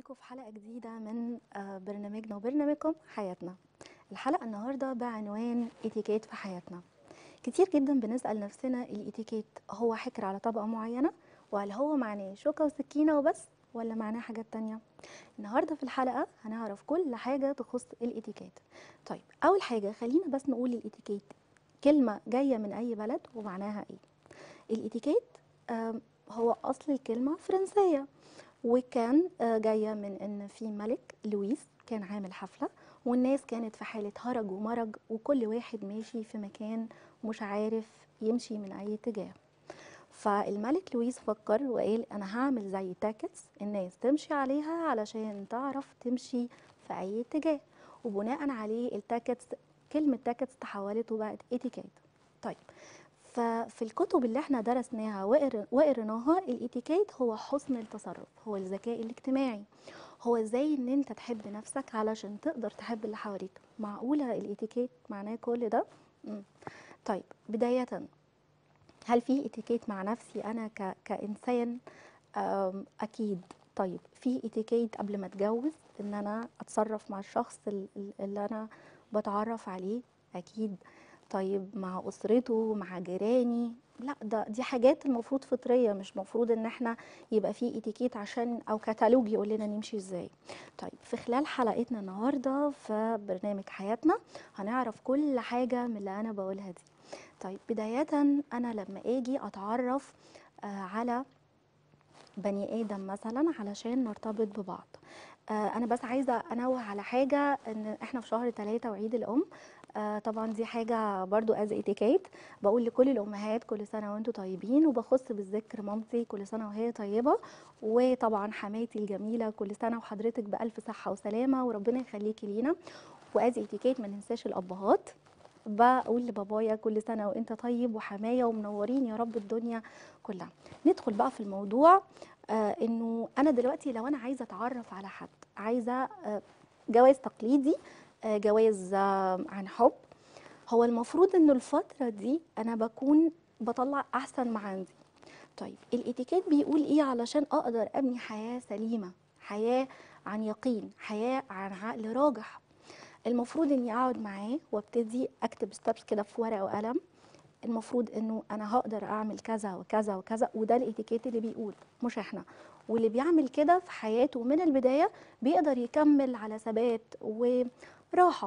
بيكم في حلقة جديدة من آه، برنامجنا وبرنامجكم حياتنا الحلقة النهاردة بعنوان اتيكيت في حياتنا كتير جدا بنسأل نفسنا الاتيكيت هو حكر على طبقة معينة ولا هو معناه شوكة وسكينة وبس ولا معناه حاجات تانية النهاردة في الحلقة هنعرف كل حاجة تخص الاتيكيت طيب أول حاجة خلينا بس نقول الاتيكيت كلمة جاية من أي بلد ومعناها إيه الاتيكيت آم، هو أصل الكلمة فرنسية وكان آه، جاية من إن في ملك لويس كان عامل حفلة والناس كانت في حالة هرج ومرج وكل واحد ماشي في مكان مش عارف يمشي من أي اتجاه فالملك لويس فكر وقال أنا هعمل زي تاكتس الناس تمشي عليها علشان تعرف تمشي في أي اتجاه وبناء عليه التاكتس كلمة تاكتس تحولت وبقت اتيكيت طيب ففي الكتب اللي احنا درسناها وقر- وقريناها الاتيكيت هو حسن التصرف هو الذكاء الاجتماعي هو ازاي ان انت تحب نفسك علشان تقدر تحب اللي حواليك معقولة الاتيكيت معناه كل ده مم. طيب بداية هل في اتيكيت مع نفسي انا ك... كانسان أم، اكيد طيب في اتيكيت قبل ما اتجوز ان انا اتصرف مع الشخص ال- ال- اللي انا بتعرف عليه اكيد طيب مع اسرته مع جيراني لا ده دي حاجات المفروض فطريه مش مفروض ان احنا يبقى في اتيكيت عشان او كتالوج يقول لنا نمشي ازاي طيب في خلال حلقتنا النهارده في برنامج حياتنا هنعرف كل حاجه من اللي انا بقولها دي طيب بدايه انا لما اجي اتعرف آه على بني ادم مثلا علشان نرتبط ببعض آه انا بس عايزه انوه على حاجه ان احنا في شهر ثلاثة وعيد الام آه طبعا دي حاجه برضو از اتيكيت بقول لكل الامهات كل سنه وانتم طيبين وبخص بالذكر مامتي كل سنه وهي طيبه وطبعا حماتي الجميله كل سنه وحضرتك بالف صحه وسلامه وربنا يخليكي لينا واز اتيكيت ما ننساش الابهات بقول لبابايا كل سنه وانت طيب وحمايه ومنورين يا رب الدنيا كلها ندخل بقى في الموضوع آه انه انا دلوقتي لو انا عايزه اتعرف على حد عايزه آه جواز تقليدي آه جواز آه عن حب هو المفروض انه الفتره دي انا بكون بطلع احسن ما عندي طيب الاتيكيت بيقول ايه علشان اقدر ابني حياه سليمه حياه عن يقين حياه عن عقل راجح المفروض اني اقعد معاه وابتدي اكتب ستابس كده في ورقه وقلم المفروض انه انا هقدر اعمل كذا وكذا وكذا وده الاتيكيت اللي بيقول مش احنا واللي بيعمل كده في حياته من البدايه بيقدر يكمل على ثبات وراحه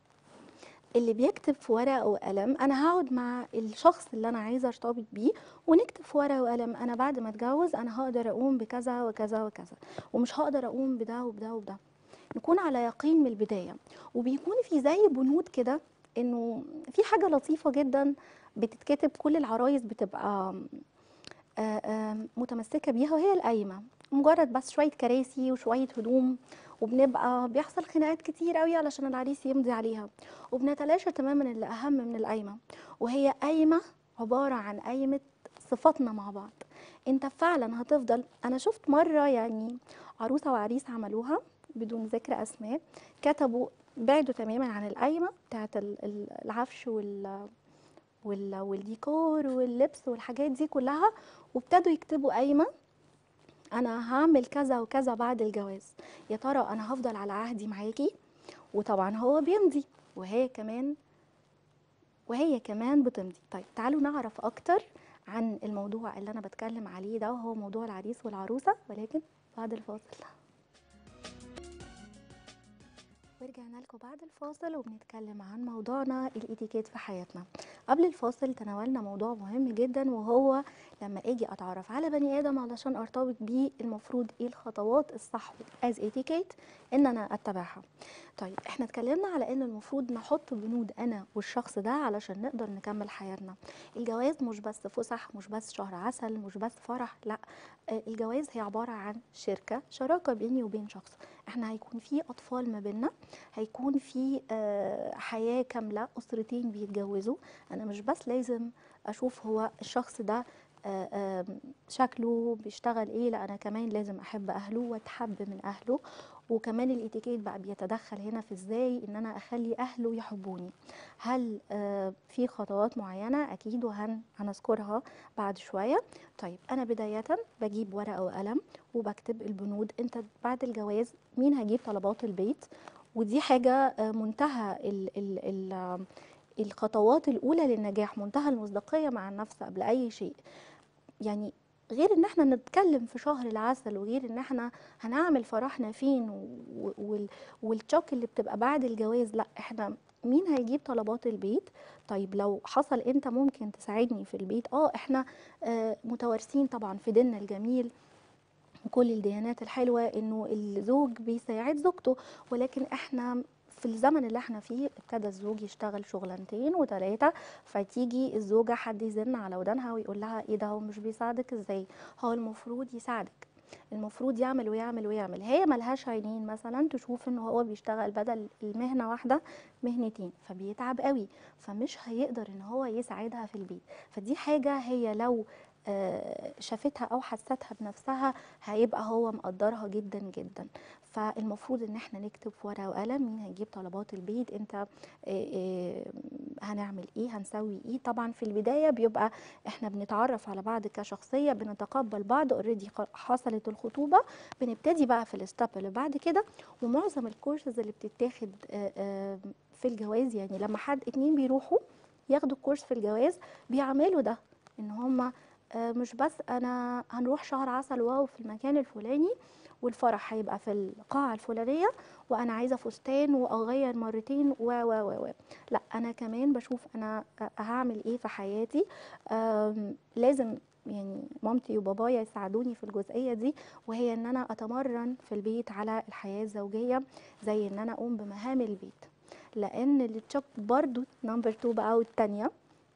اللي بيكتب في ورقه وقلم انا هقعد مع الشخص اللي انا عايزه ارتبط بيه ونكتب في ورقه وقلم انا بعد ما اتجوز انا هقدر اقوم بكذا وكذا وكذا ومش هقدر اقوم بده وبده وبده نكون على يقين من البدايه وبيكون في زي بنود كده انه في حاجه لطيفه جدا بتتكتب كل العرايس بتبقى آه، آه، متمسكه بيها وهي القايمه مجرد بس شويه كراسي وشويه هدوم وبنبقى بيحصل خناقات كتير قوي علشان العريس يمضي عليها وبنتلاشى تماما اللي اهم من القايمه وهي قايمه عباره عن قايمه صفاتنا مع بعض انت فعلا هتفضل انا شفت مره يعني عروسه وعريس عملوها بدون ذكر اسماء كتبوا بعدوا تماما عن القايمه بتاعت ال- ال- العفش وال وال- والديكور واللبس والحاجات دي كلها وابتدوا يكتبوا قايمه انا هعمل كذا وكذا بعد الجواز يا ترى انا هفضل على عهدي معاكي وطبعا هو بيمضي وهي كمان وهي كمان بتمضي طيب تعالوا نعرف اكتر عن الموضوع اللي انا بتكلم عليه ده وهو موضوع العريس والعروسه ولكن بعد الفاصل ورجعنا لكم بعد الفاصل وبنتكلم عن موضوعنا الاتيكيت في حياتنا قبل الفاصل تناولنا موضوع مهم جدا وهو لما اجي اتعرف على بني ادم علشان ارتبط بيه المفروض ايه الخطوات الصح از اتيكيت ان انا اتبعها طيب احنا اتكلمنا على ان المفروض نحط بنود انا والشخص ده علشان نقدر نكمل حياتنا الجواز مش بس فسح مش بس شهر عسل مش بس فرح لا آه، الجواز هي عبارة عن شركة شراكة بيني وبين شخص احنا هيكون في اطفال ما بيننا هيكون في آه، حياة كاملة اسرتين بيتجوزوا انا مش بس لازم اشوف هو الشخص ده آه، آم، شكله بيشتغل ايه لا انا كمان لازم احب اهله واتحب من اهله وكمان الاتيكيت بقى بيتدخل هنا في ازاي ان انا اخلي اهله يحبوني هل آه في خطوات معينه اكيد وهن هنذكرها بعد شويه طيب انا بدايه بجيب ورقه وقلم وبكتب البنود انت بعد الجواز مين هيجيب طلبات البيت ودي حاجه آه منتهى ال ال ال آه، الخطوات الاولى للنجاح منتهى المصداقيه مع النفس قبل اي شيء يعني غير ان احنا نتكلم في شهر العسل وغير ان احنا هنعمل فرحنا فين و- وال- والشوك اللي بتبقى بعد الجواز لا احنا مين هيجيب طلبات البيت طيب لو حصل انت ممكن تساعدني في البيت اه احنا آه متوارثين طبعا في ديننا الجميل وكل الديانات الحلوة انه الزوج بيساعد زوجته ولكن احنا في الزمن اللي احنا فيه ابتدى الزوج يشتغل شغلانتين وثلاثة فتيجي الزوجة حد يزن على ودانها ويقول لها ايه ده هو مش بيساعدك ازاي هو المفروض يساعدك المفروض يعمل ويعمل ويعمل هي ملهاش عينين مثلا تشوف ان هو بيشتغل بدل المهنة واحدة مهنتين فبيتعب قوي فمش هيقدر ان هو يساعدها في البيت فدي حاجة هي لو آه، شافتها او حستها بنفسها هيبقى هو مقدرها جدا جدا فالمفروض ان احنا نكتب في ورقه وقلم مين هيجيب طلبات البيت انت آه، آه، هنعمل ايه هنسوي ايه طبعا في البدايه بيبقى احنا بنتعرف على بعض كشخصيه بنتقبل بعض اوريدي حصلت الخطوبه بنبتدي بقى في الستاب اللي بعد كده ومعظم الكورسز اللي بتتاخد آه، آه، في الجواز يعني لما حد اتنين بيروحوا ياخدوا كورس في الجواز بيعملوا ده ان هما آه، مش بس انا هنروح شهر عسل واو في المكان الفلاني والفرح هيبقى في القاعة الفلانية وانا عايزة فستان واغير مرتين و و و و لا انا كمان بشوف انا هعمل ايه في حياتي آم، لازم يعني مامتي وبابايا يساعدوني في الجزئية دي وهي ان انا اتمرن في البيت على الحياة الزوجية زي ان انا اقوم بمهام البيت لان اللي تشوك برضو نمبر 2 بقى والتانية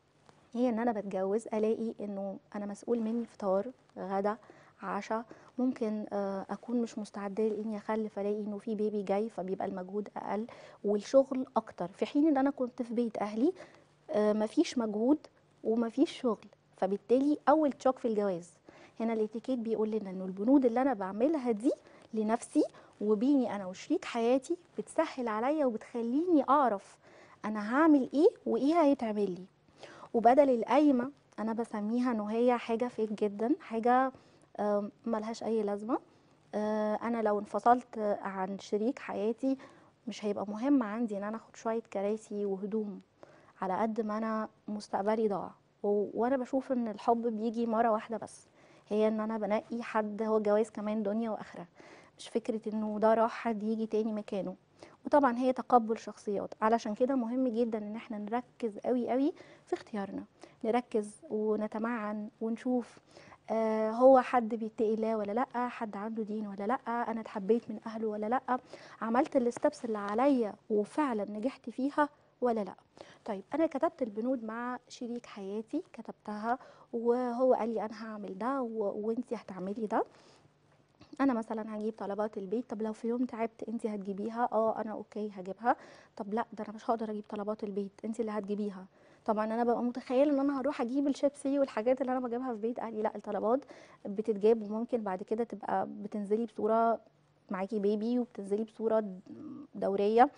هي ان انا بتجوز الاقي انه انا مسؤول مني فطار غدا عشاء ممكن آه، اكون مش مستعده لاني اخلف الاقي انه في بيبي جاي فبيبقى المجهود اقل والشغل اكتر في حين ان انا كنت في بيت اهلي آه، مفيش مجهود ومفيش شغل فبالتالي اول تشوك في الجواز هنا الاتيكيت بيقول لنا انه البنود اللي انا بعملها دي لنفسي وبيني انا وشريك حياتي بتسهل عليا وبتخليني اعرف انا هعمل ايه وايه هيتعمل لي وبدل القايمه انا بسميها انه هي حاجه فيك جدا حاجه آم، ملهاش اي لازمه آه، انا لو انفصلت عن شريك حياتي مش هيبقى مهم عندي ان انا اخد شويه كراسي وهدوم على قد ما انا مستقبلي ضاع و- وانا بشوف ان الحب بيجي مره واحده بس هي ان انا بنقي حد هو جواز كمان دنيا واخره مش فكره انه ده راح حد يجي تاني مكانه وطبعا هي تقبل شخصيات علشان كده مهم جدا ان احنا نركز قوي قوي في اختيارنا نركز ونتمعن ونشوف آه هو حد بيتقي الله ولا لا حد عنده دين ولا لا انا اتحبيت من اهله ولا لا عملت الستبس اللي عليا وفعلا نجحت فيها ولا لا طيب انا كتبت البنود مع شريك حياتي كتبتها وهو قال لي انا هعمل ده و- وانتي هتعملي ده انا مثلا هجيب طلبات البيت طب لو في يوم تعبت انت هتجيبيها اه انا اوكي هجيبها طب لا ده انا مش هقدر اجيب طلبات البيت انت اللي هتجيبيها طبعا انا ببقى متخيله ان انا هروح اجيب الشيبسي والحاجات اللي انا بجيبها في بيت اهلي لا الطلبات بتتجاب وممكن بعد كده تبقى بتنزلي بصوره معاكي بيبي وبتنزلي بصوره دوريه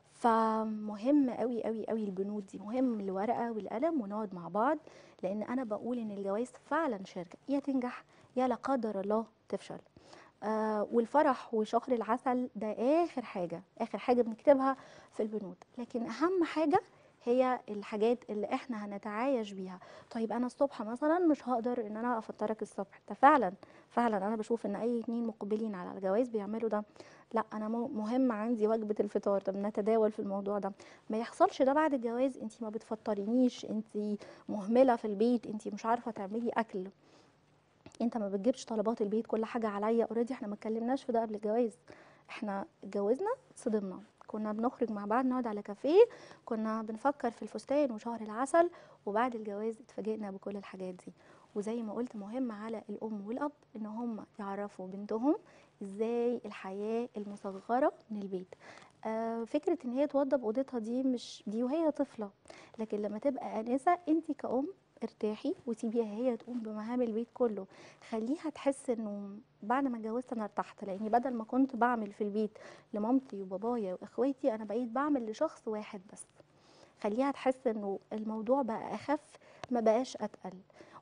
فمهم قوي قوي قوي البنود دي مهم الورقه والقلم ونقعد مع بعض لان انا بقول ان الجواز فعلا شركه يا تنجح يا لا قدر الله تفشل آه والفرح وشهر العسل ده اخر حاجه اخر حاجه بنكتبها في البنود لكن اهم حاجه هي الحاجات اللي احنا هنتعايش بيها طيب انا الصبح مثلا مش هقدر ان انا افطرك الصبح ده فعلا فعلا انا بشوف ان اي اتنين مقبلين على الجواز بيعملوا ده لا انا مو- مهم عندي وجبه الفطار طب نتداول في الموضوع ده ما يحصلش ده بعد الجواز انت ما بتفطرينيش انت مهمله في البيت انت مش عارفه تعملي اكل انت ما بتجيبش طلبات البيت كل حاجه عليا اوريدي احنا ما اتكلمناش في ده قبل الجواز احنا اتجوزنا صدمنا كنا بنخرج مع بعض نقعد على كافيه كنا بنفكر في الفستان وشهر العسل وبعد الجواز اتفاجئنا بكل الحاجات دي وزي ما قلت مهم على الام والاب ان هم يعرفوا بنتهم ازاي الحياه المصغره من البيت آه فكره ان هي توضب اوضتها دي مش دي وهي طفله لكن لما تبقى انسه انت كأم ارتاحي وسيبيها هي تقوم بمهام البيت كله خليها تحس انه بعد ما اتجوزت انا ارتحت لاني بدل ما كنت بعمل في البيت لمامتي وبابايا واخواتي انا بقيت بعمل لشخص واحد بس خليها تحس انه الموضوع بقى اخف ما بقاش اتقل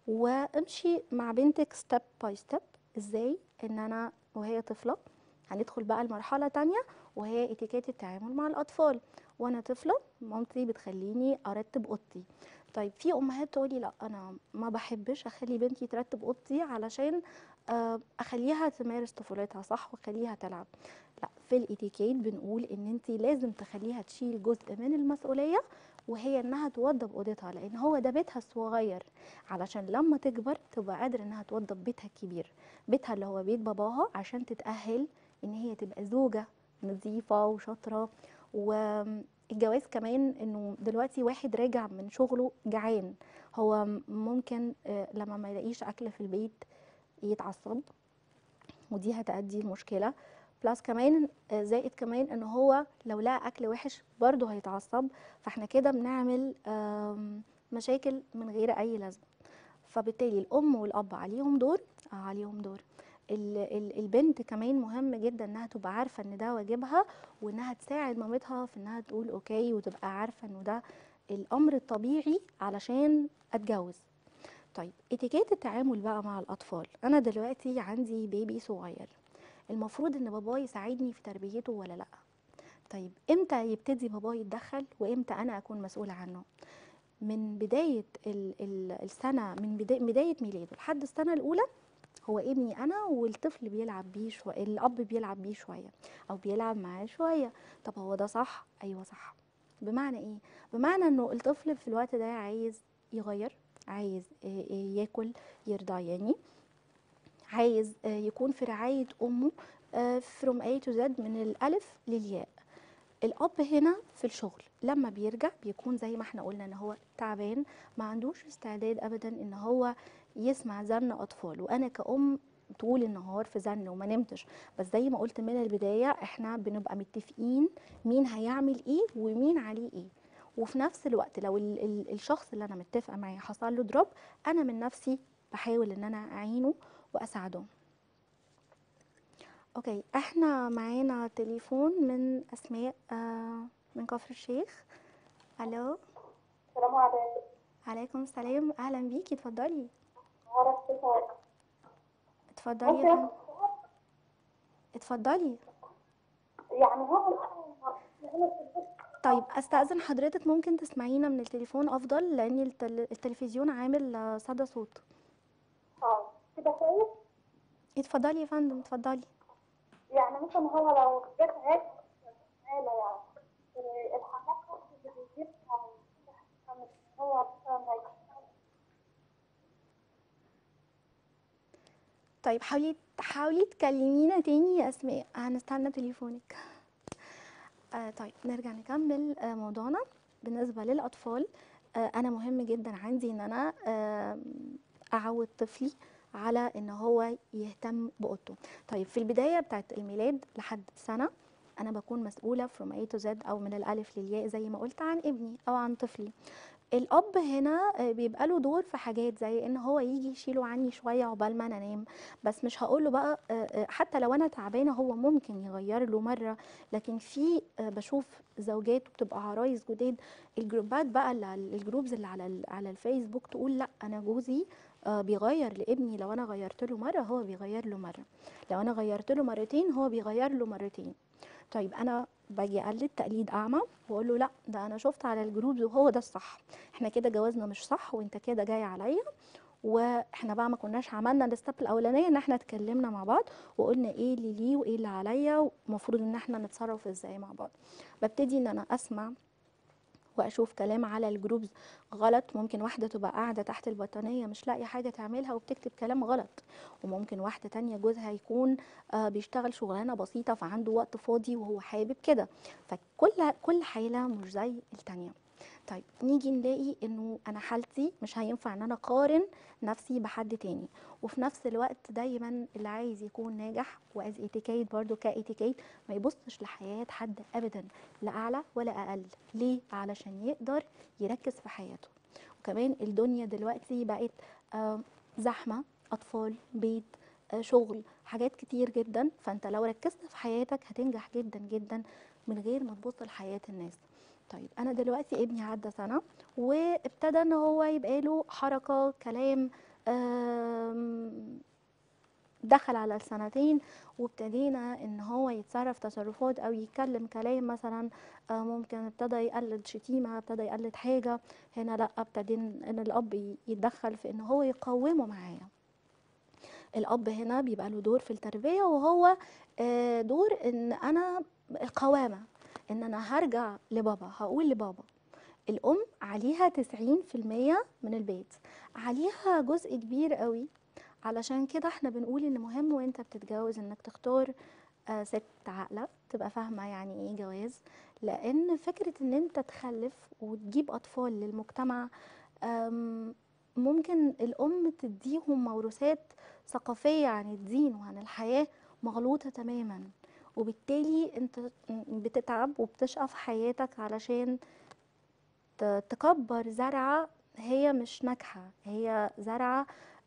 وامشي مع بنتك ستيب باي ستيب ازاي ان انا وهي طفله هندخل بقى لمرحله تانية وهي اتيكيت التعامل مع الاطفال وانا طفله مامتي بتخليني ارتب اوضتي طيب في امهات تقولي لا انا ما بحبش اخلي بنتي ترتب اوضتي علشان آه، اخليها تمارس طفولتها صح واخليها تلعب لا في الاتيكيت بنقول ان انت لازم تخليها تشيل جزء من المسؤوليه وهي انها توضب اوضتها لان هو ده بيتها الصغير علشان لما تكبر تبقى قادره انها توضب بيتها الكبير بيتها اللي هو بيت باباها عشان تتاهل ان هي تبقى زوجه نظيفه وشاطره والجواز كمان انه دلوقتي واحد راجع من شغله جعان هو م- ممكن آه، لما ما يلاقيش اكل في البيت يتعصب ودي هتأدي المشكله بلس كمان آه، زائد كمان ان هو لو لقى اكل وحش برضه هيتعصب فاحنا كده بنعمل آم، مشاكل من غير اي لازمه فبالتالي الام والاب عليهم دور آه عليهم دور ال- ال- البنت كمان مهم جدا انها تبقى عارفه ان ده واجبها وانها تساعد مامتها في انها تقول اوكي وتبقى عارفه انه ده الامر الطبيعي علشان اتجوز طيب اتيكيت التعامل بقى مع الاطفال انا دلوقتي عندي بيبي صغير المفروض ان باباي يساعدني في تربيته ولا لا طيب امتى يبتدي باباي يتدخل وامتى انا اكون مسؤوله عنه من بدايه ال ال السنه من بدايه بدايه ميلاده لحد السنه الاولى هو ابني انا والطفل بيلعب بيه شويه الاب بيلعب بيه شويه او بيلعب معاه شويه طب هو ده صح ايوه صح بمعنى ايه بمعنى انه الطفل في الوقت ده عايز يغير عايز آه، آه، ياكل يرضع يعني عايز آه، يكون في رعايه امه آه، from A to Z من الالف للياء الاب هنا في الشغل لما بيرجع بيكون زي ما احنا قلنا ان هو تعبان ما عندوش استعداد ابدا ان هو يسمع زن اطفال وانا كأم طول النهار في زن وما نمتش بس زي ما قلت من البدايه احنا بنبقى متفقين مين هيعمل ايه ومين عليه ايه وفي نفس الوقت لو ال ال الشخص اللي انا متفقه معاه حصل له دروب انا من نفسي بحاول ان انا اعينه واساعده اوكي احنا معانا تليفون من اسماء آه من كفر الشيخ الو السلام عليكم عليكم السلام اهلا بيكي اتفضلي عرفت صوتك اتفضلي يا فندم اتفضلي يعني هو طيب استاذن حضرتك ممكن تسمعينا من التليفون افضل لان التل... التلفزيون عامل آه، صدى صوت اه كده كويس اتفضلي يا فندم اتفضلي يعني مثلا هو لو جت عيب عيلة يعني إيه، الحاجات اللي بيجيبها هو مثلا طيب حاولي حاولي تكلمينا تاني يا اسماء هنستنى تليفونك آه طيب نرجع نكمل آه موضوعنا بالنسبه للاطفال آه انا مهم جدا عندي ان انا آه اعود طفلي على ان هو يهتم باوضته طيب في البدايه بتاعت الميلاد لحد سنه انا بكون مسؤوله from A to Z او من الالف للياء زي ما قلت عن ابني او عن طفلي الاب هنا آه، بيبقى له دور في حاجات زي ان هو يجي يشيله عني شويه عقبال ما انا انام بس مش هقول له بقى آه، آه، حتى لو انا تعبانه هو ممكن يغير له مره لكن في آه، بشوف زوجات بتبقى عرايس جداد الجروبات بقى اللي على الجروبز اللي على ال- على الفيسبوك تقول لا انا جوزي آه، بيغير لابني لو انا غيرت له مره هو بيغير له مره لو انا غيرت له مرتين هو بيغير له مرتين طيب انا باجي اقلد تقليد اعمى واقول له لا ده انا شفت على الجروب وهو ده الصح احنا كده جوازنا مش صح وانت كده جاي عليا واحنا بقى ما كناش عملنا الستep الاولانيه ان احنا اتكلمنا مع بعض وقلنا ايه اللي ليه وايه اللي عليا ومفروض ان احنا نتصرف ازاي مع بعض ببتدي ان انا اسمع واشوف كلام على الجروبز غلط ممكن واحده تبقى قاعده تحت البطانيه مش لاقيه حاجه تعملها وبتكتب كلام غلط وممكن واحده تانية جوزها يكون آه، بيشتغل شغلانه بسيطه فعنده وقت فاضي وهو حابب كده فكل كل حاله مش زي التانية طيب نيجي نلاقي انه انا حالتي مش هينفع ان انا اقارن نفسي بحد تاني وفي نفس الوقت دايما اللي عايز يكون ناجح واز اتيكيت برضو كاتيكيت ما يبصش لحياة حد ابدا لا اعلى ولا اقل ليه علشان يقدر يركز في حياته وكمان الدنيا دلوقتي بقت آه، زحمه اطفال بيت آه، شغل حاجات كتير جدا فانت لو ركزت في حياتك هتنجح جدا جدا من غير ما تبص لحياه الناس طيب انا دلوقتي ابني عدى سنه وابتدى ان هو يبقى له حركه كلام آم، دخل على السنتين وابتدينا ان هو يتصرف تصرفات او يتكلم كلام مثلا آه، ممكن ابتدى يقلد شتيمه ابتدى يقلد حاجه هنا لا ابتدينا ان الاب ي- يتدخل في ان هو يقومه معايا الاب هنا بيبقى له دور في التربيه وهو آه، دور ان انا القوامه ان انا هرجع لبابا هقول لبابا الام عليها 90% من البيت عليها جزء كبير قوي علشان كده احنا بنقول ان مهم وانت بتتجوز انك تختار آه، ست عاقله تبقى فاهمه يعني ايه جواز لان فكره ان انت تخلف وتجيب اطفال للمجتمع آم، ممكن الام تديهم موروثات ثقافيه عن الدين وعن الحياه مغلوطه تماما وبالتالي انت بتتعب وبتشقى في حياتك علشان ت- تكبر زرعه هي مش ناجحه هي زرعه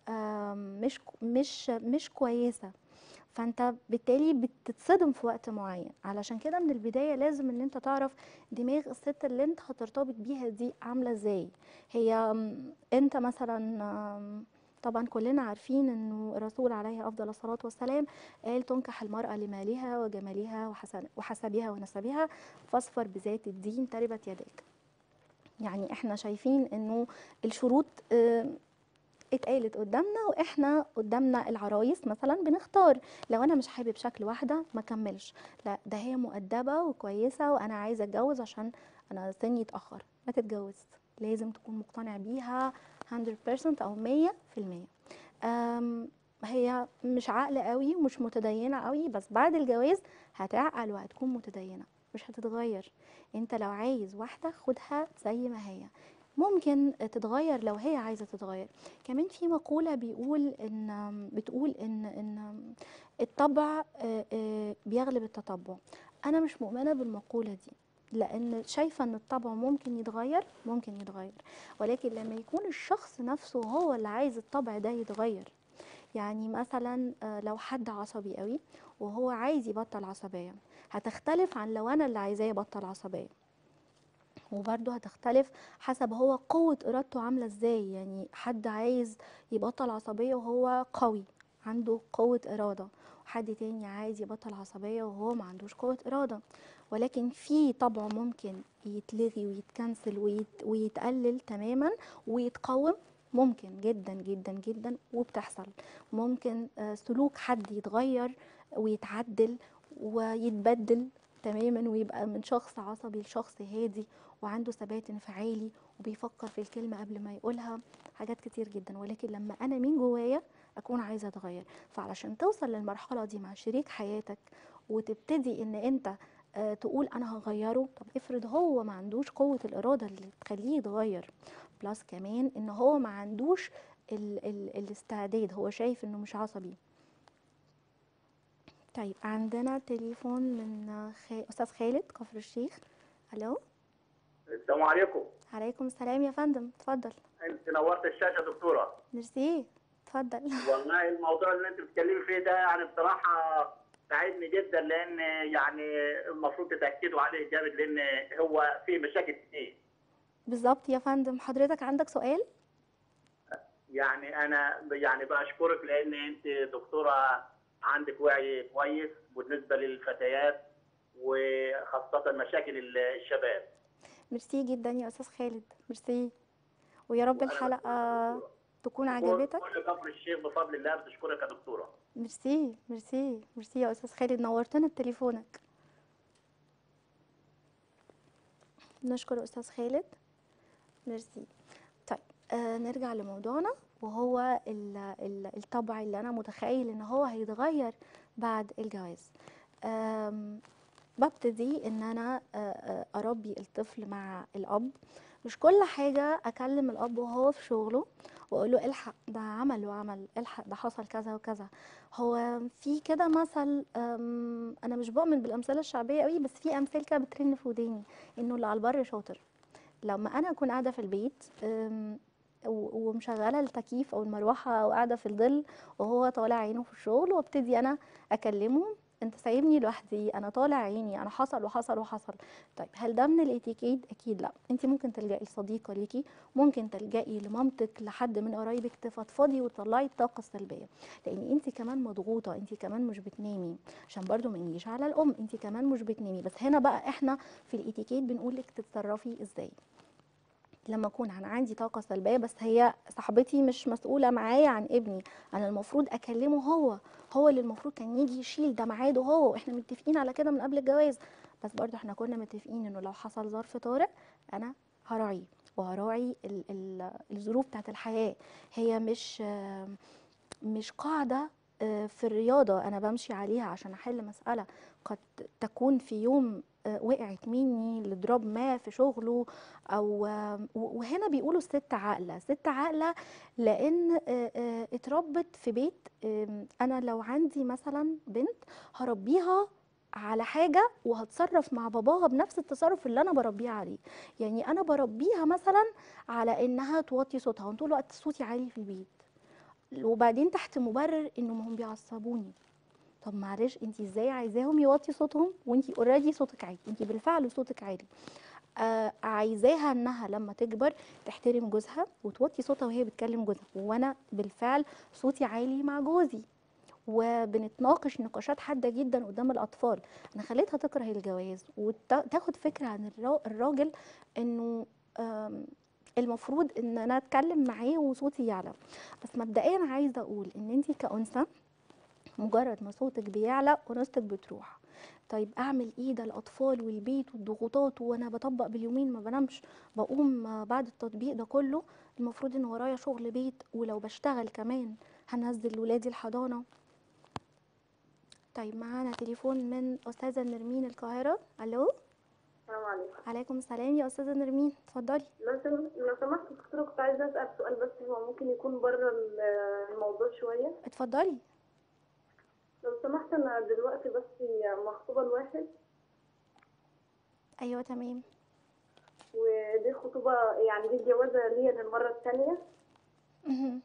آم، مش مش مش كويسه فانت بالتالي بتتصدم في وقت معين علشان كده من البدايه لازم ان انت تعرف دماغ الست اللي انت هترتبط بيها دي عامله ازاي هي آم، انت مثلا آم، طبعا كلنا عارفين انه الرسول عليه افضل الصلاه والسلام قال تنكح المراه لمالها وجمالها وحسن- وحسبها ونسبها فاصفر بذات الدين تربت يداك يعني احنا شايفين انه الشروط آم، اتقالت قدامنا واحنا قدامنا العرايس مثلا بنختار لو انا مش حابب شكل واحده ما كملش لا ده هي مؤدبه وكويسه وانا عايزه اتجوز عشان انا سني اتاخر ما تتجوز لازم تكون مقتنع بيها 100% او 100% أم هي مش عاقله قوي ومش متدينه قوي بس بعد الجواز هتعقل وهتكون متدينه مش هتتغير انت لو عايز واحده خدها زي ما هي ممكن تتغير لو هي عايزه تتغير كمان في مقولة بيقول إن بتقول إن إن الطبع آه، آه، بيغلب التطبع أنا مش مؤمنة بالمقولة دي لأن شايفة إن الطبع ممكن يتغير ممكن يتغير ولكن لما يكون الشخص نفسه هو اللي عايز الطبع ده يتغير يعني مثلا آه، لو حد عصبي قوي وهو عايز يبطل عصبية هتختلف عن لو أنا اللي عايزاه يبطل عصبية وبرضه هتختلف حسب هو قوة إرادته عاملة ازاي يعني حد عايز يبطل عصبية وهو قوي عنده قوة إرادة وحد تاني عايز يبطل عصبية وهو ما عندوش قوة إرادة ولكن في طبع ممكن يتلغي ويتكنسل ويت ويتقلل تماما ويتقوم ممكن جدا جدا جدا وبتحصل ممكن آه، سلوك حد يتغير ويتعدل ويتبدل تماما ويبقى من شخص عصبي لشخص هادي وعنده ثبات انفعالي وبيفكر في الكلمة قبل ما يقولها حاجات كتير جدا ولكن لما أنا من جوايا أكون عايزة أتغير فعلشان توصل للمرحلة دي مع شريك حياتك وتبتدي إن أنت آه، تقول أنا هغيره طب افرض هو ما عندوش قوة الإرادة اللي تخليه يتغير بلس كمان إن هو ما عندوش ال ال الاستعداد هو شايف إنه مش عصبي طيب عندنا تليفون من آه، خ... أستاذ خالد كفر الشيخ ألو السلام عليكم عليكم السلام يا فندم اتفضل انت نورت الشاشه دكتوره ميرسي اتفضل والله الموضوع اللي انت بتتكلمي فيه ده يعني بصراحه ساعدني جدا لان يعني المفروض تتاكدوا عليه جامد لان هو فيه مشاكل كتير بالظبط يا فندم حضرتك عندك سؤال يعني انا يعني بشكرك لان انت دكتوره عندك وعي كويس بالنسبه للفتيات وخاصه مشاكل الشباب ميرسي جدا يا استاذ خالد ميرسي ويا رب وأنا الحلقه بشكرك يا دكتورة. تكون كل- عجبتك كل كفر الشيخ بفضل الله بتشكرك يا دكتوره ميرسي ميرسي ميرسي يا استاذ خالد نورتنا بتليفونك نشكر استاذ خالد ميرسي طيب آه نرجع لموضوعنا وهو ال- ال- الطبع اللي انا متخيل ان هو هيتغير بعد الجواز آم، ببتدي ان انا آه، آه، اربي الطفل مع الاب مش كل حاجه اكلم الاب وهو في شغله واقول له الحق ده عمل وعمل الحق ده حصل كذا وكذا هو في كده مثل أم، انا مش بؤمن بالامثله الشعبيه قوي بس في امثال كده بترن في وداني انه اللي على البر شاطر لما انا اكون قاعده في البيت أم، و- ومشغله التكييف او المروحه او قاعده في الظل وهو طالع عينه في الشغل وابتدي انا اكلمه انت سايبني لوحدي انا طالع عيني انا حصل وحصل وحصل طيب هل ده من الاتيكيت اكيد لا انت ممكن تلجئي لصديقه ليكي ممكن تلجئي لمامتك لحد من قرايبك تفضفضي وتطلعي الطاقه السلبيه لان انت كمان مضغوطه انت كمان مش بتنامي عشان برضو ما نجيش على الام انت كمان مش بتنامي بس هنا بقى احنا في الاتيكيت بنقول لك تتصرفي ازاي لما اكون انا عندي طاقه سلبيه بس هي صاحبتي مش مسؤوله معايا عن ابني انا المفروض اكلمه هو هو اللي المفروض كان يجي يشيل ده ميعاده هو واحنا متفقين على كده من قبل الجواز بس برضو احنا كنا متفقين انه لو حصل ظرف طارئ انا هراعيه وهراعي ال- ال- الظروف بتاعت الحياه هي مش آه، مش قاعده آه، في الرياضه انا بمشي عليها عشان احل مساله قد تكون في يوم آه، وقعت مني لضراب ما في شغله او آه، و- وهنا بيقولوا الست عاقله ست عاقله لان آه، آه، اتربت في بيت آم، انا لو عندي مثلا بنت هربيها على حاجة وهتصرف مع باباها بنفس التصرف اللي أنا بربيها عليه يعني أنا بربيها مثلا على إنها توطي صوتها وأنا طول الوقت صوتي عالي في البيت وبعدين تحت مبرر إنهم هم بيعصبوني طب معلش انت ازاي عايزاهم يوطي صوتهم وانت اوريدي صوتك عالي انت بالفعل صوتك عالي آه عايزاها انها لما تكبر تحترم جوزها وتوطي صوتها وهي بتكلم جوزها وانا بالفعل صوتي عالي مع جوزي وبنتناقش نقاشات حاده جدا قدام الاطفال انا خليتها تكره الجواز وتاخد فكره عن الرا- الراجل انه آم، المفروض ان انا اتكلم معاه وصوتي يعلى بس مبدئيا عايزه اقول ان انت كانثى مجرد ما صوتك بيعلى انوثتك بتروح طيب اعمل ايه ده الاطفال والبيت والضغوطات وانا بطبق باليومين ما بنامش بقوم آه، بعد التطبيق ده كله المفروض ان ورايا شغل بيت ولو بشتغل كمان هنزل ولادي الحضانه طيب معانا تليفون من استاذه نرمين القاهره الو السلام عليكم عليكم السلام يا استاذه نرمين اتفضلي لو سم- لو سمحت دكتورة كنت عايزة أسأل سؤال بس هو ممكن يكون بره ال- الموضوع شوية اتفضلي لو سمحت أنا دلوقتي بس مخطوبة لواحد ايوه تمام ودي خطوبة يعني دي جوازة ليا للمرة التانية مهم.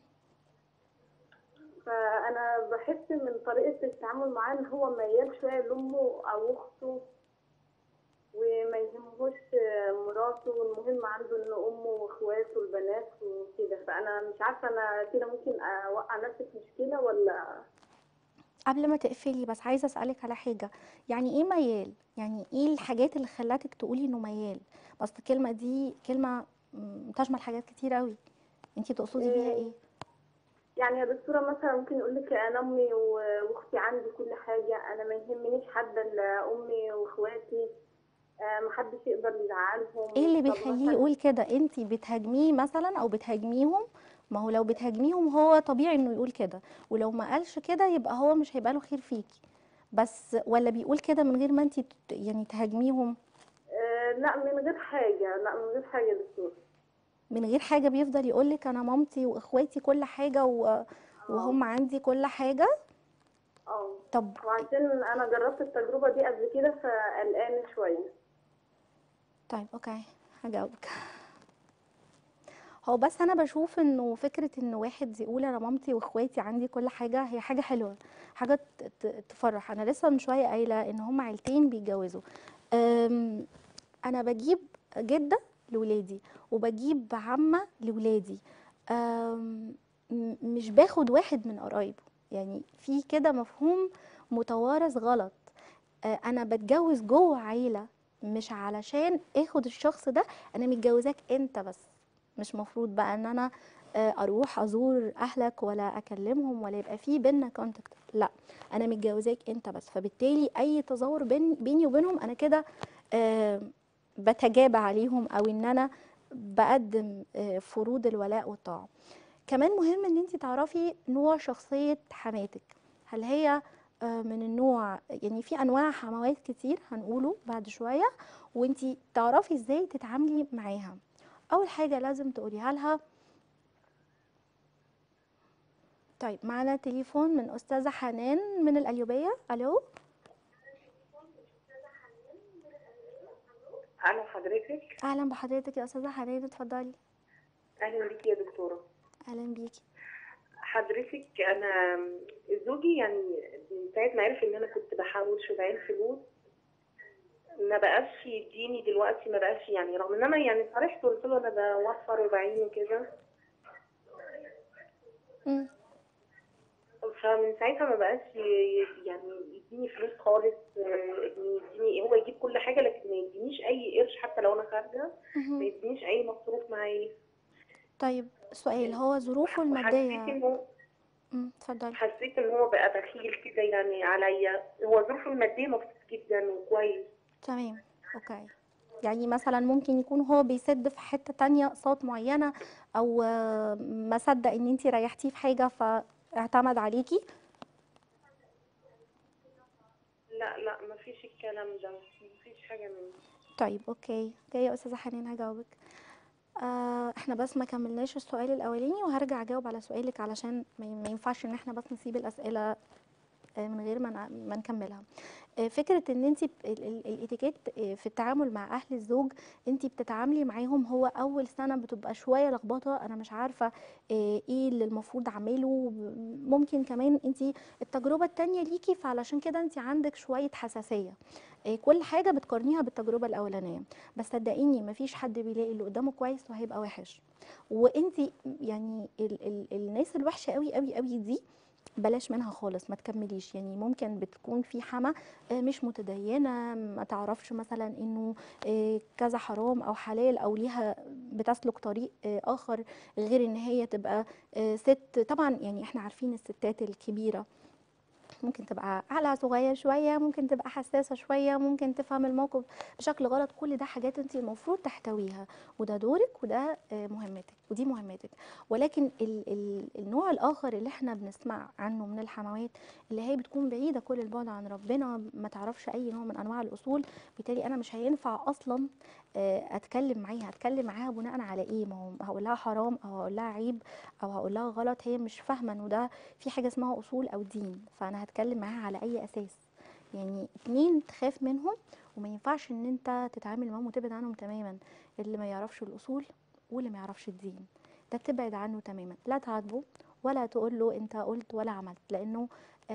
فأنا بحس من طريقة التعامل معاه إن هو ميال شوية لأمه أو أخته وما يهمهوش مراته والمهم عنده إن أمه وإخواته البنات وكده فأنا مش عارفة أنا كده ممكن أوقع نفسي في مشكلة ولا قبل ما تقفلي بس عايزه اسالك على حاجه يعني ايه ميال يعني ايه الحاجات اللي خلتك تقولي انه ميال بس الكلمه دي كلمه م، تشمل حاجات كتير قوي انتي تقصدي بيها إيه. ايه يعني يا دكتورة مثلا ممكن يقول لك أنا أمي و- وأختي عندي كل حاجة أنا ما يهمنيش حد إلا أمي وإخواتي آه، محدش يقدر يزعلهم ايه اللي طب بيخليه مثلاً- يقول كده انتي بتهاجميه مثلا او بتهاجميهم ما هو لو بتهاجميهم هو طبيعي انه يقول كده ولو ما قالش كده يبقى هو مش هيبقى له خير فيكي بس ولا بيقول كده من غير ما انتي ت- يعني تهاجميهم آه، لا من غير حاجة لا من غير حاجة يا دكتور من غير حاجه بيفضل يقولك انا مامتي واخواتي كل حاجه و... وهم عندي كل حاجه اه طب وعشان أنا جربت التجربة دي قبل كده فقلقانة شوية طيب اوكي هجاوبك هو بس انا بشوف انه فكره ان واحد يقول انا مامتي واخواتي عندي كل حاجه هي حاجه حلوه حاجه ت- ت- تفرح انا لسه من شويه قايله ان هم عيلتين بيتجوزوا أم، انا بجيب جده لولادي وبجيب عمه لولادي أم، م- مش باخد واحد من قرايبه يعني في كده مفهوم متوارث غلط آه، انا بتجوز جوه عيله مش علشان اخد الشخص ده انا متجوزاك انت بس مش مفروض بقى ان انا آه، اروح ازور اهلك ولا اكلمهم ولا يبقى في بينا كونتاكت لا انا متجوزاك انت بس فبالتالي اي تظاهر بين بيني وبينهم انا كده آه، بتجابى عليهم او ان انا بقدم آه، فروض الولاء والطاعه كمان مهم ان انت تعرفي نوع شخصيه حماتك هل هي آه، من النوع يعني في انواع حموات كتير هنقوله بعد شويه وانتي تعرفي ازاي تتعاملي معاها اول حاجه لازم تقوليها لها طيب معنا تليفون من استاذه حنان من القليوبيه الو أنا حضرتك اهلا بحضرتك يا استاذه حنان اتفضلي اهلا بيكي يا دكتوره اهلا بيكي حضرتك انا زوجي يعني من ساعه ما عرف ان انا كنت بحوش وبعين فلوس ما بقاش يديني دلوقتي ما بقاش يعني رغم ان انا يعني صرحت وقلت له انا بوفر وبعين وكده مم. فمن ساعتها ما بقاش ي- يعني يديني فلوس خالص آه، يديني هو يجيب كل حاجه لكن ما يدينيش اي قرش حتى لو انا خارجه ما مهم. يدينيش اي مصروف معايا طيب سؤال هو ظروفه وحسيت المادية انه مم، اتفضلي حسيت ان هو بقى بخيل كده يعني عليا هو ظروفه الماديه مبسوط جدا وكويس تمام اوكي يعني مثلا ممكن يكون هو بيسد في حتة تانية اقساط معينة او آه، ما صدق ان انتي ريحتيه في حاجة فاعتمد عليكي لا لا مفيش الكلام ده مفيش حاجه من طيب اوكي اوكي يا استاذة حنين هجاوبك آه احنا بس ما كملناش السؤال الاولاني وهرجع اجاوب على سؤالك علشان ما ما ينفعش ان احنا بس نسيب الاسئله آه، من غير ما ن- ما نكملها آه، فكره ان انت الاتيكيت آه، في التعامل مع اهل الزوج انت بتتعاملي معاهم هو اول سنه بتبقى شويه لخبطه انا مش عارفه آه، ايه اللي المفروض اعمله ممكن كمان انت التجربه التانية ليكي فعلشان كده انت عندك شويه حساسيه آه، كل حاجه بتقارنيها بالتجربه الاولانيه بس صدقيني مفيش حد بيلاقي اللي قدامه كويس وهيبقى وحش وانت يعني ال ال الناس الوحشه قوي قوي قوي دي بلاش منها خالص ما تكمليش يعني ممكن بتكون في حما آه، مش متدينه ما تعرفش مثلا انه آه، كذا حرام او حلال او ليها بتسلك طريق آه، اخر غير ان هي تبقى آه، ست طبعا يعني احنا عارفين الستات الكبيره ممكن تبقى عقلها صغير شويه ممكن تبقى حساسه شويه ممكن تفهم الموقف بشكل غلط كل ده حاجات انت المفروض تحتويها وده دورك وده آه، مهمتك ودي مهمتك ولكن ال ال النوع الاخر اللي احنا بنسمع عنه من الحموات اللي هي بتكون بعيده كل البعد عن ربنا ما تعرفش اي نوع من انواع الاصول بالتالي انا مش هينفع اصلا آه، اتكلم معاها اتكلم معاها بناء على ايه ما هو هقول لها حرام او هقول لها عيب او هقول لها غلط هي مش فاهمه انه ده في حاجه اسمها اصول او دين فانا هتكلم معاها على اي اساس يعني اتنين تخاف منهم وما ينفعش ان انت تتعامل معاهم وتبعد عنهم تماما اللي ما يعرفش الاصول واللي ما يعرفش الدين ده تبعد عنه تماما لا تعاتبه ولا تقول له انت قلت ولا عملت لانه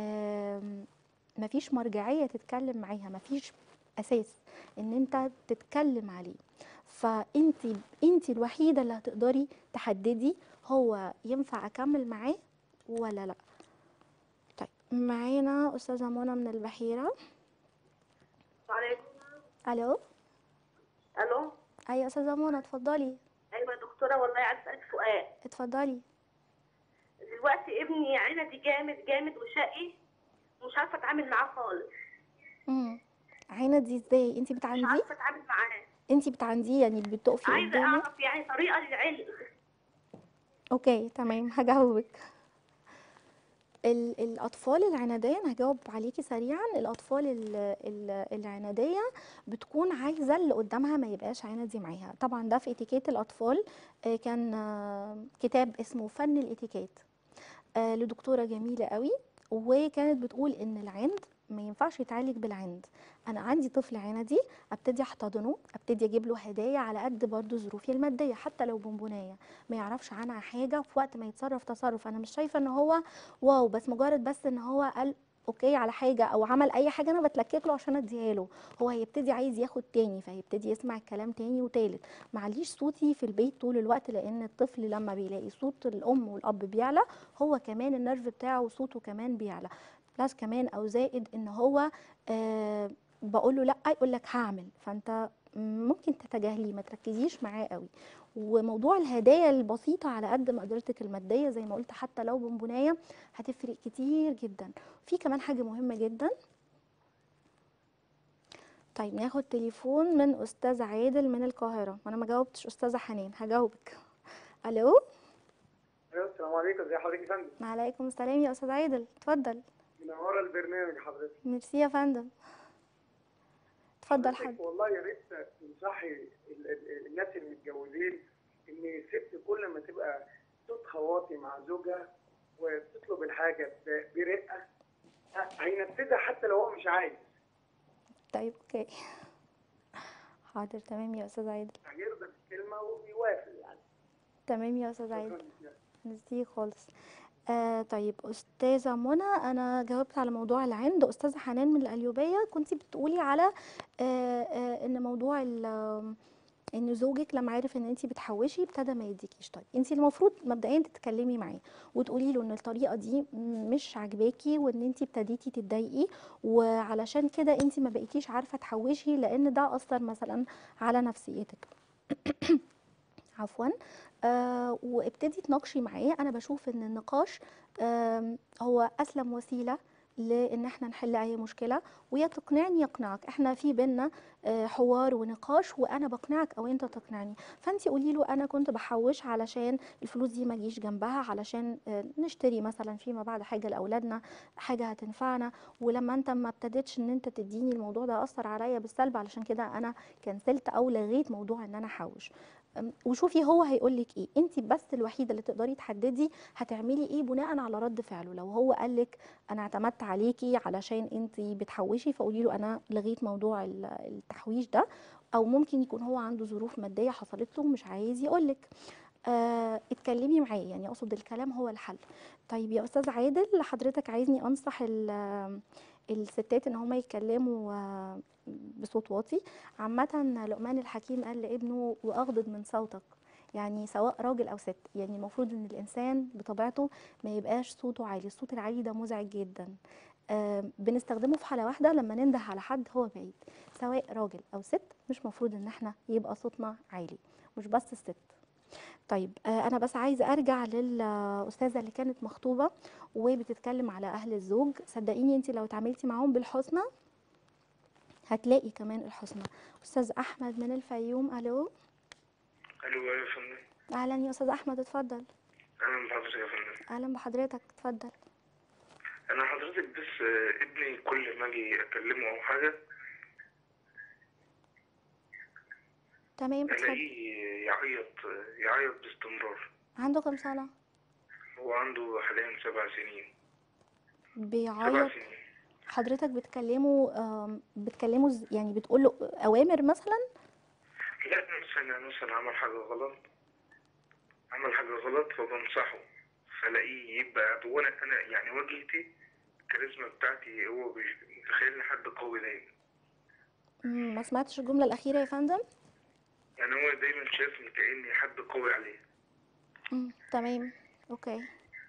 آم، مفيش مرجعيه تتكلم معاها مفيش اساس ان انت تتكلم عليه فانت انت الوحيده اللي هتقدري تحددي هو ينفع اكمل معاه ولا لا طيب معانا استاذه منى من البحيره عليكم الو الو ايوه استاذه منى اتفضلي ايوه يا دكتوره والله عايزه اسالك سؤال اتفضلي دلوقتي ابني عندي جامد جامد وشقي ومش عارفه اتعامل معاه خالص امم عينة ازاي انت مش بتعنديه عارفه اتعامل معاه انت بتعنديه يعني بتقفي عايزه قدامه اعرف يعني طريقه للعلم اوكي تمام هجاوبك ال- الاطفال العناديه انا هجاوب عليكي سريعا الاطفال ال- ال- العناديه بتكون عايزه اللي قدامها ما يبقاش عنادي معاها طبعا ده في اتيكيت الاطفال آه، كان آه، كتاب اسمه فن الاتيكيت آه، لدكتوره جميله قوي وكانت بتقول ان العند ما ينفعش يتعالج بالعند انا عندي طفل عندي ابتدي احتضنه ابتدي اجيب له هدايا على قد برضه ظروفي الماديه حتى لو بونبونايه ما يعرفش عنها حاجه في وقت ما يتصرف تصرف انا مش شايفه ان هو واو بس مجرد بس ان هو قال اوكي على حاجه او عمل اي حاجه انا بتلكك له عشان اديها له هو هيبتدي عايز ياخد تاني فهيبتدي يسمع الكلام تاني وتالت معليش صوتي في البيت طول الوقت لان الطفل لما بيلاقي صوت الام والاب بيعلى هو كمان النرف بتاعه صوته كمان بيعلى بلس كمان او زائد ان هو آه بقول له لا يقول لك هعمل فانت ممكن تتجاهليه ما تركزيش معاه قوي وموضوع الهدايا البسيطة على قد مقدرتك المادية زي ما قلت حتى لو بونبوناية هتفرق كتير جدا في كمان حاجة مهمة جدا طيب ناخد تليفون من أستاذ عادل من القاهرة وأنا ما جاوبتش أستاذة حنان هجاوبك ألو ايوه السلام عليكم ازي حضرتك يا فندم وعليكم السلام يا أستاذ عادل اتفضل منوره البرنامج حضرتك ميرسي يا فندم اتفضل حضرتك حضرتك والله يا ريت تنصحي ال- ال- الناس المتجوزين ان الست كل ما تبقى صوتها واطي مع زوجها وتطلب الحاجه ب- برقه هينفذها حتى لو هو مش عايز طيب اوكي حاضر تمام يا أستاذ عادل هيرضى بالكلمه وبيوافق يعني تمام يا استاذ عادل شكراً جزيلاً. ميرسي خالص آه طيب استاذه منى انا جاوبت على موضوع العند استاذه حنان من القليوبيه كنتي بتقولي على آه آه ان موضوع ال- آم، ان زوجك لما عرف ان انت بتحوشي ابتدى ما يديكيش طيب انت المفروض مبدئيا تتكلمي معاه وتقولي له ان الطريقه دي مش عاجباكي وان انت ابتديتي تتضايقي وعلشان كده انت ما بقيتيش عارفه تحوشي لان ده اثر مثلا على نفسيتك عفوا آه وابتدي تناقشي معاه انا بشوف ان النقاش آم، هو اسلم وسيله لان احنا نحل اي مشكله ويا تقنعني يقنعك احنا في بينا آه، حوار ونقاش وانا بقنعك او انت تقنعني فانت قولي له انا كنت بحوش علشان الفلوس دي ما اجيش جنبها علشان آه، نشتري مثلا فيما بعد حاجه لاولادنا حاجه هتنفعنا ولما انت ما ابتديتش ان انت تديني الموضوع ده اثر عليا بالسلب علشان كده انا كنسلت او لغيت موضوع ان انا احوش أم، وشوفي هو هيقول لك ايه انت بس الوحيده اللي تقدري تحددي هتعملي ايه بناء على رد فعله لو هو قال لك انا اعتمدت عليكي علشان انت بتحوشي فقولي له انا لغيت موضوع ال- التحويش ده او ممكن يكون هو عنده ظروف ماديه حصلت له مش عايز يقول لك آه اتكلمي معاه يعني اقصد الكلام هو الحل طيب يا استاذ عادل حضرتك عايزني انصح ال- الستات ان هم يتكلموا آه، بصوت واطي عامة لقمان الحكيم قال لابنه واغضض من صوتك يعني سواء راجل او ست يعني المفروض ان الانسان بطبيعته ما يبقاش صوته عالي الصوت العالي ده مزعج جدا آه بنستخدمه في حالة واحدة لما ننده على حد هو بعيد سواء راجل او ست مش مفروض ان احنا يبقى صوتنا عالي مش بس الست طيب آه انا بس عايزه ارجع للاستاذه اللي كانت مخطوبه وبتتكلم على اهل الزوج صدقيني انت لو اتعاملتي معاهم بالحسنى هتلاقي كمان الحسنى استاذ احمد من الفيوم الو الو يا فندم اهلا يا استاذ احمد اتفضل اهلا بحضرتك يا فندم اهلا بحضرتك اتفضل انا حضرتك بس آه، ابني كل ما اجي اكلمه او حاجه تمام اتفضل الاقيه يعيط يعيط باستمرار عنده كام سنه هو عنده حاليا سبع سنين سبع بيعيط سنين حضرتك بتكلمه آم، بتكلمه ز- يعني بتقول له اوامر مثلا لا مثلا مثلا عمل حاجه غلط عمل حاجه غلط فبنصحه فلاقيه يبقى وانا انا يعني واجهتي الكاريزما بتاعتي هو بيش- متخيلني حد قوي دايما مم، ما سمعتش الجمله الاخيره يا فندم يعني هو دايما شايفني كاني حد قوي عليه مم، تمام اوكي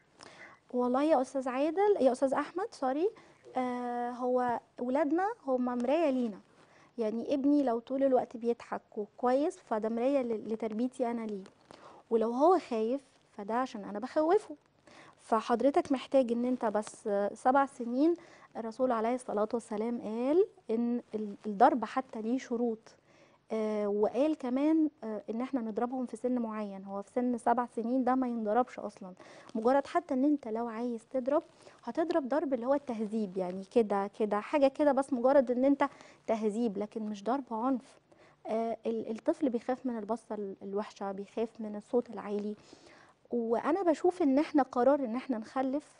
والله يا استاذ عادل يا استاذ احمد سوري آه هو ولادنا هم مرايه لينا يعني ابني لو طول الوقت بيضحك وكويس فده مرايه ل- لتربيتي انا ليه ولو هو خايف فده عشان انا بخوفه فحضرتك محتاج ان انت بس آه، سبع سنين الرسول عليه الصلاة والسلام قال ان ال- الضرب حتى ليه شروط آه، وقال كمان آه، ان احنا نضربهم في سن معين هو في سن سبع سنين ده ما ينضربش اصلا مجرد حتى ان انت لو عايز تضرب هتضرب ضرب اللي هو التهذيب يعني كده كده حاجه كده بس مجرد ان انت تهذيب لكن مش ضرب عنف آه، ال- الطفل بيخاف من البصه ال- الوحشه بيخاف من الصوت العالي وانا بشوف ان احنا قرار ان احنا نخلف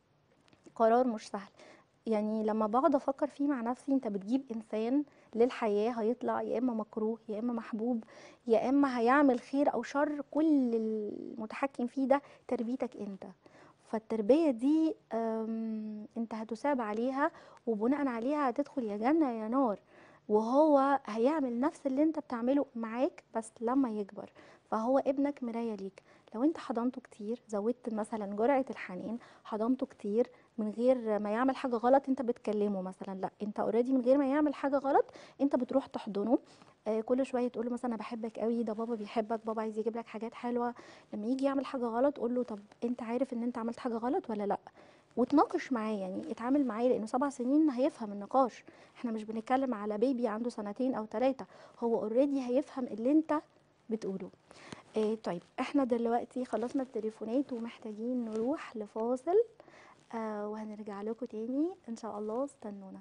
قرار مش سهل يعني لما بقعد افكر فيه مع نفسي انت بتجيب انسان للحياه هيطلع يا اما مكروه يا اما محبوب يا اما هيعمل خير او شر كل المتحكم فيه ده تربيتك انت فالتربيه دي أم، انت هتساب عليها وبناء عليها هتدخل يا جنه يا نار وهو هيعمل نفس اللي انت بتعمله معاك بس لما يكبر فهو ابنك مرايه ليك لو انت حضنته كتير زودت مثلا جرعه الحنان حضنته كتير من غير ما يعمل حاجه غلط انت بتكلمه مثلا لا انت اوريدي من غير ما يعمل حاجه غلط انت بتروح تحضنه آه كل شويه تقول له مثلا انا بحبك قوي ده بابا بيحبك بابا عايز يجيب لك حاجات حلوه لما يجي يعمل حاجه غلط قول له طب انت عارف ان انت عملت حاجه غلط ولا لا وتناقش معاه يعني اتعامل معاه لانه سبع سنين هيفهم النقاش احنا مش بنتكلم على بيبي عنده سنتين او ثلاثه هو اوريدي هيفهم اللي انت بتقوله إيه طيب احنا دلوقتي خلصنا التليفونات ومحتاجين نروح لفاصل آه وهنرجع لكم تاني ان شاء الله استنونا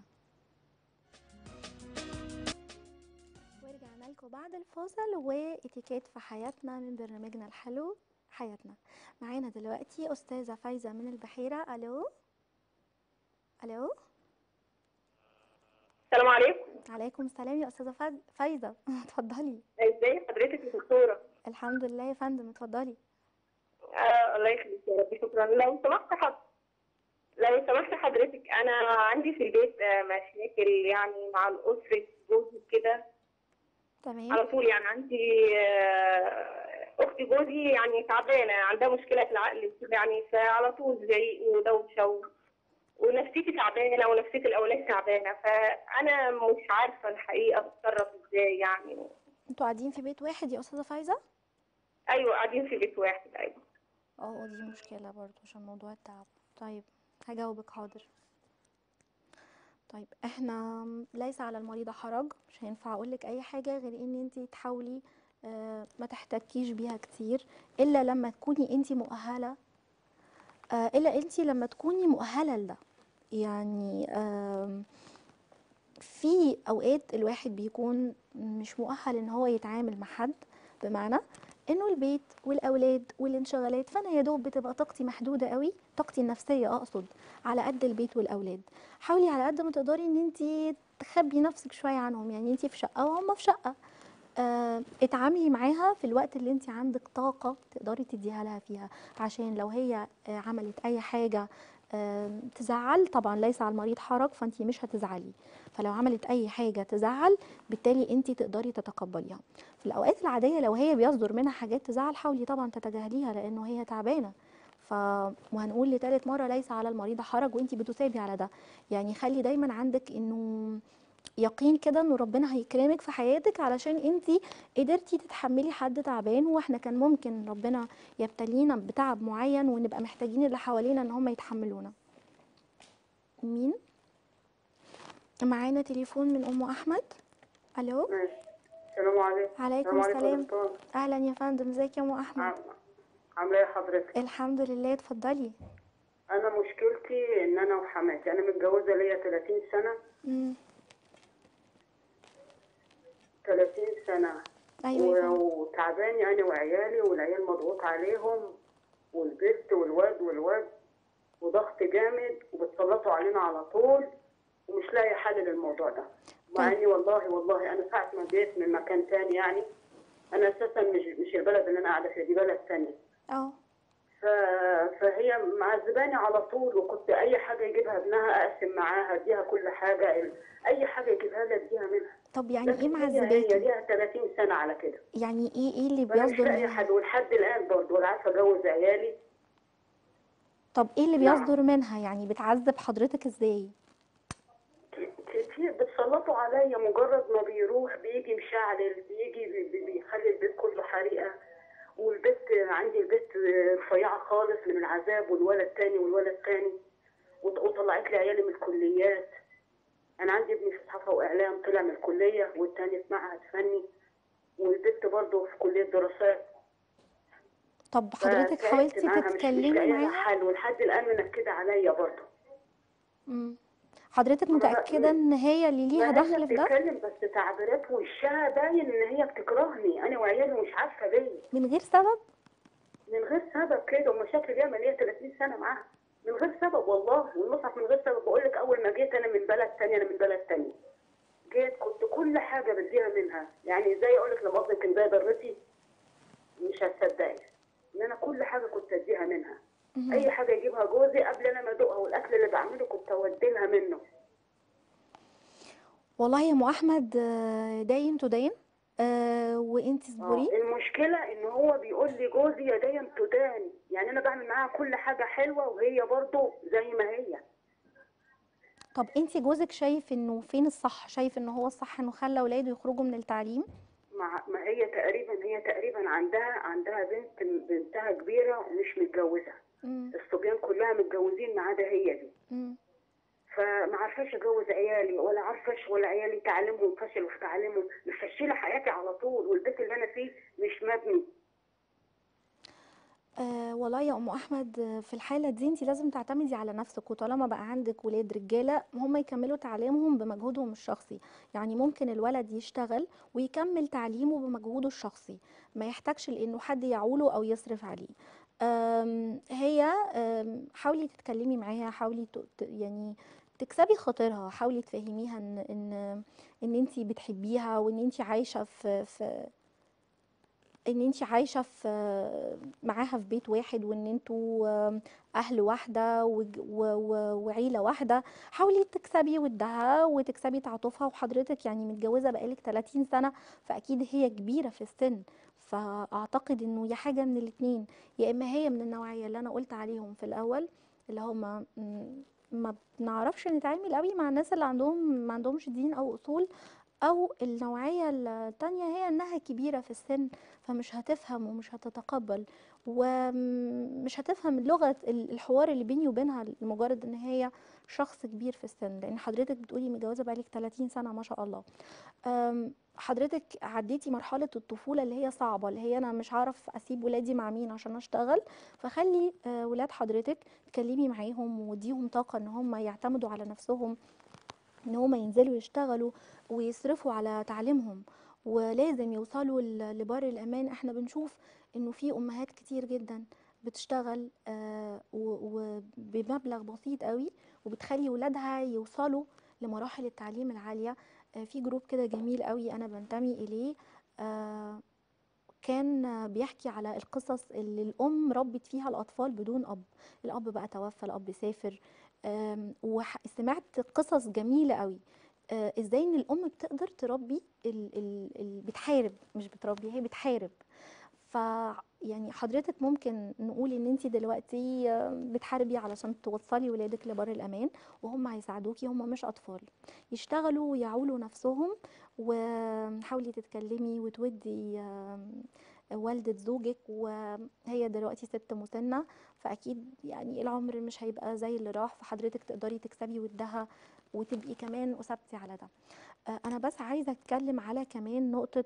ورجعنا لكم بعد الفاصل واتيكيت في حياتنا من برنامجنا الحلو حياتنا معانا دلوقتي استاذه فايزه من البحيره الو الو السلام عليكم عليكم السلام يا استاذه فاز- فايزه اتفضلي ازاي حضرتك يا دكتوره الحمد لله يا فندم اتفضلي آه الله يخليك يا رب شكرا لو سمحت حضرتك لو سمحت حضرتك انا عندي في البيت آه، مشاكل يعني مع الاسره جوزي كده تمام على طول يعني عندي آه، اخت جوزي يعني تعبانه عندها مشكله في العقل وكده يعني فعلى طول زعيق ودوشه و- ونفسيتي تعبانه ونفسيه الاولاد تعبانه فانا مش عارفه الحقيقه اتصرف ازاي يعني انتوا قاعدين في بيت واحد يا استاذه فايزه ايوه قاعدين في بيت واحد ايوه اه دي مشكله برضو عشان موضوع التعب طيب هجاوبك حاضر طيب احنا ليس على المريضة حرج مش هينفع اقولك اي حاجة غير ان انتي تحاولي آه، ما تحتكيش بيها كتير الا لما تكوني انتي مؤهلة آه، الا انتي لما تكوني مؤهلة لده يعني آم، في اوقات الواحد بيكون مش مؤهل ان هو يتعامل مع حد بمعنى انه البيت والاولاد والانشغالات فانا يا دوب بتبقى طاقتي محدوده قوي طاقتي النفسيه اقصد على قد البيت والاولاد حاولي على قد ما تقدري ان انت تخبي نفسك شويه عنهم يعني انت في شقه وهم في شقه آه اتعاملي معاها في الوقت اللي انت عندك طاقه تقدري تديها لها فيها عشان لو هي آه عملت اي حاجه آه تزعل طبعا ليس على المريض حرج فانت مش هتزعلي فلو عملت اي حاجه تزعل بالتالي انت تقدري تتقبليها في الاوقات العاديه لو هي بيصدر منها حاجات تزعل حاولي طبعا تتجاهليها لانه هي تعبانه ف وهنقول لتالت مره ليس على المريض حرج وانت بتثابي على ده يعني خلي دايما عندك انه يقين كده انه ربنا هيكرمك في حياتك علشان انت قدرتي تتحملي حد تعبان واحنا كان ممكن ربنا يبتلينا بتعب معين ونبقى محتاجين اللي حوالينا ان هم يتحملونا مين معانا تليفون من ام احمد الو ماشي السلام عليكم عليكم السلام عليكم يا السلام دكتور. اهلا يا فندم ازيك يا ام احمد عام- عامله ايه حضرتك الحمد لله اتفضلي انا مشكلتي ان انا وحماتي انا متجوزه ليا 30 سنه مم. 30 سنه ايوه يا و- فندم وتعباني انا وعيالي والعيال مضغوط عليهم والبنت والواد والواد وضغط جامد وبتسلطوا علينا على طول ومش لاقي حل للموضوع ده مع طيب. اني والله والله انا ساعه ما جيت من مكان تاني يعني انا اساسا مش مش البلد اللي انا قاعده فيها دي بلد تانية اه ف... فهي معذباني على طول وكنت اي حاجه يجيبها ابنها اقسم معاها اديها كل حاجه اي حاجه يجيبها لها اديها منها طب يعني ايه لكن هي هي معذباكي ليها 30 سنه على كده يعني ايه ايه اللي فانا مش بيصدر لاقي منها حد ولحد الان برضه ولا عارفه اجوز عيالي طب ايه اللي نعم. بيصدر منها يعني بتعذب حضرتك ازاي كتير بتسلطوا عليا مجرد ما بيروح بيجي مشعل بيجي بي- بي- بيخلي البيت كله حريقه والبيت عندي البيت رفيعه خالص من العذاب والولد تاني والولد تاني وط- وطلعت لي عيالي من الكليات انا عندي ابني في صحافه واعلام طلع من الكليه والتاني في معهد فني والبنت برضه في كليه دراسات طب حضرتك فتعبت حاولتي معاها، مش- مش تتكلمي لاقيه لها معاها حل ولحد الان منكده عليا برضه مم. حضرتك ما- متأكدة ان هي اللي ليها ما هي دخل في ده بتتكلم بس تعبيرات وشها باين ان هي بتكرهني انا وعيالي مش عارفه ليه من غير سبب من غير سبب كده ومشاكل ياما ليا 30 سنه معاها من غير سبب والله والمصحف من غير سبب بقول لك اول ما جيت انا من بلد تانية انا من بلد تانية جيت كنت كل حاجه بديها منها يعني زي اقول لك لما قصدي كان زي ضرتي مش هتصدقي ان انا كل حاجه كنت اديها منها مهم. اي حاجه يجيبها جوزي قبل انا ما ادوقها والاكل اللي بعمله كنت اودي لها منه والله يا ام احمد آه، داين تدين آه وانت آه، اصبري المشكلة إن هو بيقول لي جوزي يدين تدان يعني أنا بعمل معاها كل حاجة حلوة وهي برضه زي ما هي طب انت جوزك شايف انه فين الصح شايف انه هو الصح انه خلى اولاده يخرجوا من التعليم مع ما هي تقريبا هي تقريبا عندها عندها بنت بنتها كبيرة ومش متجوزة مم. الصبيان كلها متجوزين ما عدا هي دي مم. فما عارفاش اجوز عيالي ولا عارفاش ولا عيالي تعليمهم فشلوا في تعليمهم مفشله حياتي على طول والبيت اللي انا فيه مش مبني آه والله يا ام احمد آه، في الحاله دي انت لازم تعتمدي على نفسك وطالما بقى عندك ولاد رجاله هم يكملوا تعليمهم بمجهودهم الشخصي يعني ممكن الولد يشتغل ويكمل تعليمه بمجهوده الشخصي ما يحتاجش لانه حد يعوله او يصرف عليه آم، هي آم، حاولي تتكلمي معاها حاولي ت- ت- يعني تكسبي خاطرها حاولي تفهميها ان ان ان انت بتحبيها وان انت عايشه في في ان انت عايشه في معاها في بيت واحد وان انتوا آم، اهل واحده وج- و- و- وعيله واحده حاولي تكسبي ودها وتكسبي تعاطفها وحضرتك يعني متجوزه بقالك 30 سنه فاكيد هي كبيره في السن فاعتقد انه يا حاجه من الاتنين يا اما هي من النوعيه اللي انا قلت عليهم في الاول اللي هم ما بنعرفش نتعامل قوي مع الناس اللي عندهم ما عندهمش دين او اصول او النوعيه التانية هي انها كبيره في السن فمش هتفهم ومش هتتقبل ومش هتفهم لغه ال- الحوار اللي بيني وبينها لمجرد ان هي شخص كبير في السن لان حضرتك بتقولي متجوزه بقالك 30 سنه ما شاء الله أم، حضرتك عديتي مرحله الطفوله اللي هي صعبه اللي هي انا مش هعرف اسيب ولادي مع مين عشان اشتغل فخلي آه، ولاد حضرتك تكلمي معاهم واديهم طاقه ان هم يعتمدوا على نفسهم ان هم ينزلوا يشتغلوا ويصرفوا على تعليمهم ولازم يوصلوا ل- لبر الامان احنا بنشوف انه في امهات كتير جدا بتشتغل آه، و- وبمبلغ بسيط قوي وبتخلي ولادها يوصلوا لمراحل التعليم العالية آه، في جروب كده جميل قوي انا بنتمي اليه آه، كان آه، بيحكي على القصص اللي الام ربت فيها الاطفال بدون اب الاب بقى توفى الاب سافر آم، وسمعت قصص جميلة قوي آه، ازاي ان الام بتقدر تربي ال ال ال بتحارب مش بتربي هي بتحارب ف يعني حضرتك ممكن نقول ان انت دلوقتي آه، بتحاربي علشان توصلي ولادك لبر الامان وهم هيساعدوكي هم مش اطفال يشتغلوا ويعولوا نفسهم وحاولي تتكلمي وتودي آم، والدة زوجك وهي دلوقتي ست مسنة فأكيد يعني العمر مش هيبقى زي اللي راح فحضرتك تقدري تكسبي ودها وتبقي كمان أثبتي على ده آه، أنا بس عايزة أتكلم على كمان نقطة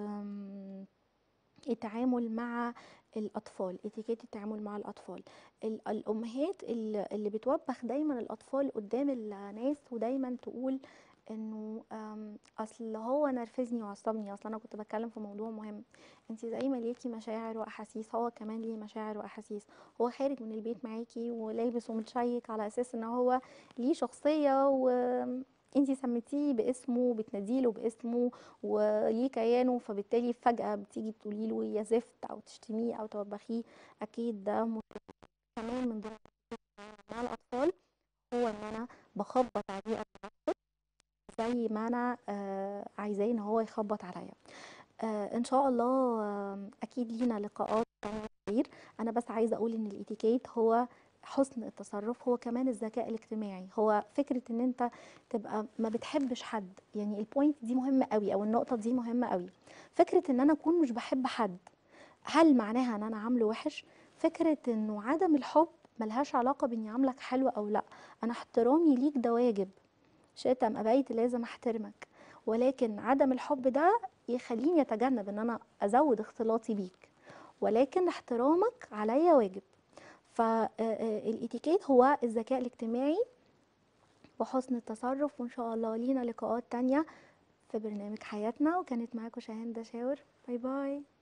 آم، التعامل مع الأطفال اتيكيت التعامل مع الأطفال ال- الأمهات اللي اللي بتوبخ دايما الأطفال قدام الناس ودايما تقول انه أم، اصل هو نرفزني وعصبني اصل انا كنت بتكلم في موضوع مهم انت زي ما ليكي مشاعر واحاسيس هو كمان ليه مشاعر واحاسيس هو خارج من البيت معاكي ولابس ومتشيك على اساس ان هو ليه شخصيه و انتي سميتيه باسمه بتناديله باسمه وليه كيانه فبالتالي فجأة بتيجي تقولي له يا زفت او تشتميه او توبخيه اكيد ده م- كمان من ضمن مع الاطفال هو ان انا بخبط عليه أو زي ما انا آه، عايزاه ان هو يخبط عليا آه، ان شاء الله آه، اكيد لينا لقاءات تانية كتير انا بس عايزه اقول ان الاتيكيت هو حسن التصرف هو كمان الذكاء الاجتماعي هو فكره ان انت تبقى ما بتحبش حد يعني البوينت دي مهمه قوي او النقطه دي مهمه قوي فكره ان انا اكون مش بحب حد هل معناها ان انا عامله وحش فكره انه عدم الحب ملهاش علاقه باني عاملك حلو او لا انا احترامي ليك ده واجب شئت ام ابيت لازم احترمك ولكن عدم الحب ده يخليني اتجنب ان انا ازود اختلاطي بيك ولكن احترامك عليا واجب فالاتيكيت هو الذكاء الاجتماعي وحسن التصرف وان شاء الله لينا لقاءات تانية في برنامج حياتنا وكانت معاكم شاهين دشاور باي باي